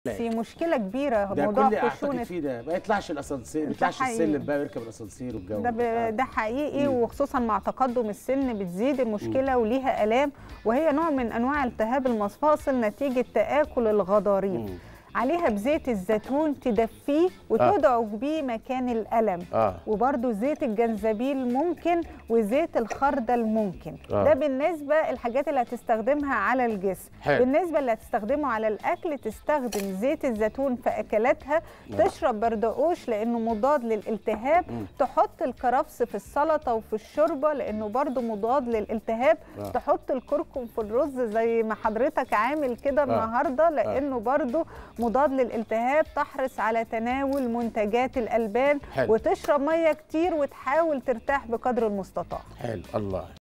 في مشكله كبيره ده موضوع كل اللي خشونه اعتقد فيه ده ما يطلعش الاسانسير ما ده يطلعش حقيقي. السلم بقى ويركب الاسانسير والجو ده آه. ب... ده حقيقي مم. وخصوصا مع تقدم السن بتزيد المشكله وليها الام وهي نوع من انواع التهاب المفاصل نتيجه تاكل الغضاريف مم. عليها بزيت الزيتون تدفيه وتدعج بيه مكان الالم اه وبرده زيت الجنزبيل ممكن وزيت الخردل ممكن آه. ده بالنسبه الحاجات اللي هتستخدمها على الجسم حلو. بالنسبه اللي هتستخدمه على الاكل تستخدم زيت الزيتون في اكلاتها تشرب بردقوش لانه مضاد للالتهاب تحط الكرفس في السلطه وفي الشوربه لانه برضه مضاد للالتهاب آه. تحط الكركم في الرز زي ما حضرتك عامل كده النهارده لانه برضه مضاد للالتهاب تحرص على تناول منتجات الالبان حلو. وتشرب ميه كتير وتحاول ترتاح بقدر المستطاع حلو الله